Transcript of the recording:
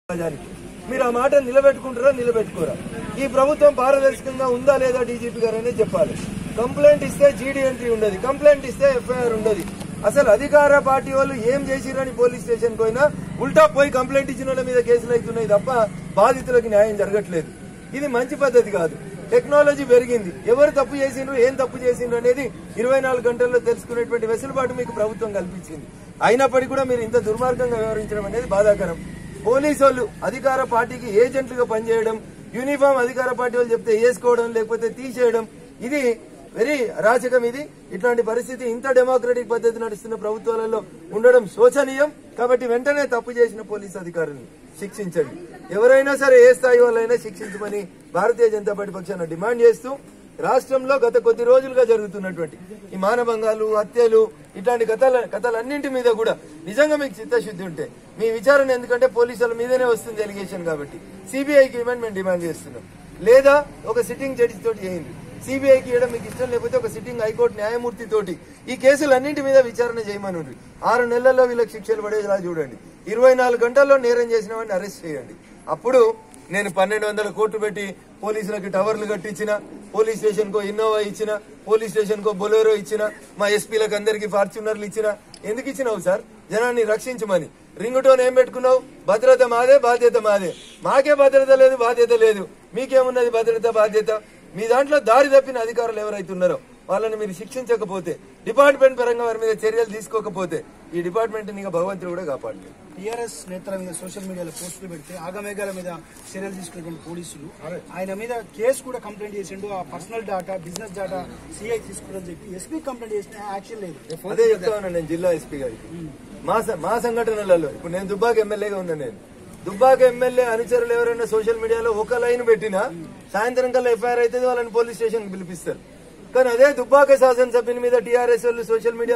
సమాజానికి మీరు ఆ మాట నిలబెట్టుకుంటారా నిలబెట్టుకోరా ఈ ప్రభుత్వం పారదర్శకంగా ఉందా లేదా డీజీపీ గారు అనేది చెప్పాలి కంప్లైంట్ ఇస్తే జీడీ ఎంట్రీ ఉండదు కంప్లైంట్ ఇస్తే ఎఫ్ఐఆర్ ఉండదు అసలు అధికార పార్టీ వాళ్ళు ఏం చేసిరని పోలీస్ స్టేషన్ పోయినా ఉల్టా పోయి కంప్లైంట్ ఇచ్చిన వాళ్ళ మీద కేసులు అవుతున్నాయి తప్ప బాధితులకు న్యాయం జరగట్లేదు ఇది మంచి పద్ధతి కాదు టెక్నాలజీ పెరిగింది ఎవరు తప్పు చేసిండ్రు ఏం తప్పు చేసిండ్రు అనేది ఇరవై నాలుగు గంటల్లో తెలుసుకునేటువంటి వెసులుబాటు మీకు ప్రభుత్వం కల్పించింది అయినప్పటికీ కూడా మీరు ఇంత దుర్మార్గంగా వ్యవహరించడం అనేది బాధాకరం పోలీసు వాళ్ళు అధికార పార్టీకి ఏజెంట్లుగా పనిచేయడం యూనిఫామ్ అధికార పార్టీ వాళ్ళు చెప్తే వేసుకోవడం లేకపోతే తీసేయడం ఇది వెరీ అరాచకం ఇది ఇట్లాంటి పరిస్థితి ఇంత డెమోక్రటిక్ పద్ధతి నడుస్తున్న ప్రభుత్వాలలో ఉండడం శోచనీయం కాబట్టి వెంటనే తప్పు చేసిన పోలీస్ అధికారులను శిక్షించండి ఎవరైనా సరే ఏ స్థాయి వాళ్ళైనా శిక్షించమని భారతీయ జనతా పార్టీ పక్షాన డిమాండ్ చేస్తూ రాష్ట్రంలో గత కొద్ది రోజులుగా జరుగుతున్నటువంటి ఈ మానభంగాలు హత్యలు ఇట్లాంటి కథల కథలన్నింటి మీద కూడా నిజంగా మీకు చిత్తశుద్ధి ఉంటే మీ విచారణ ఎందుకంటే పోలీసుల మీదనే వస్తుంది ఎలిగేషన్ కాబట్టి సిబిఐకి ఇవ్వమని మేము డిమాండ్ చేస్తున్నాం లేదా ఒక సిట్టింగ్ జడ్జి తోటి చేయండి సిబిఐకి ఇవ్వడం మీకు ఇష్టం లేకపోతే ఒక సిట్టింగ్ హైకోర్టు న్యాయమూర్తి తోటి ఈ కేసులన్నింటి మీద విచారణ చేయమని ఉంది ఆరు నెలల్లో వీళ్ళకి శిక్షలు పడేలా చూడండి ఇరవై నాలుగు గంటల్లో నేరం చేసిన వాడిని అరెస్ట్ చేయండి అప్పుడు నేను పన్నెండు వందల కోట్లు పెట్టి పోలీసులకి టవర్లు కట్టించిన పోలీస్ స్టేషన్ కో ఇన్నోవా ఇచ్చిన పోలీస్ స్టేషన్ కో బొలోరో ఇచ్చిన మా ఎస్పీలకు అందరికి ఫార్చునర్లు ఇచ్చిన ఎందుకు ఇచ్చినావు సార్ జనాన్ని రక్షించమని రింగ్ టోన్ ఏం పెట్టుకున్నావు భద్రత మాదే బాధ్యత మాదే మాకే భద్రత లేదు బాధ్యత లేదు మీకేమున్నది భద్రత బాధ్యత మీ దాంట్లో దారి తప్పిన అధికారులు ఎవరైతే ఉన్నారో వాళ్ళని మీరు శిక్షించకపోతే డిపార్ట్మెంట్ పరంగా వారి మీద చర్యలు తీసుకోకపోతే ఈ డిపార్ట్మెంట్ ఇక భగవంతుడు కూడా కాపాడలేదు టీఆర్ఎస్ నేతల మీద సోషల్ మీడియాలో పోస్టులు పెడితే ఆగమేఘాల మీద చర్యలు తీసుకున్నటువంటి పోలీసులు ఆయన మీద కేసు కూడా కంప్లైంట్ చేసిండు ఆ personal data business data CI తీసుకుని చెప్పి ఎస్పీ కంప్లైంట్ చేసిన యాక్షన్ లేదు అదే చెప్తా ఉన్నాను నేను జిల్లా ఎస్పీ గారికి మా స- మా సంఘటనలలో ఇప్పుడు నేను దుబ్బాక ఎమ్మెల్యేగా ఉన్నా నేను దుబ్బాక ఎమ్మెల్యే అనుచరులు ఎవరైనా సోషల్ మీడియాలో ఒక లైన్ పెట్టినా సాయంత్రం కల్లా ఎఫ్ఐఆర్ అయితే వాళ్ళని పోలీస్ స్టేషన్ పిలిపిస్తారు కానీ అదే దుబ్బాక శాసనసభ్యుని మీద టీఆర్ఎస్ వాళ్ళు సోషల్ మీడియా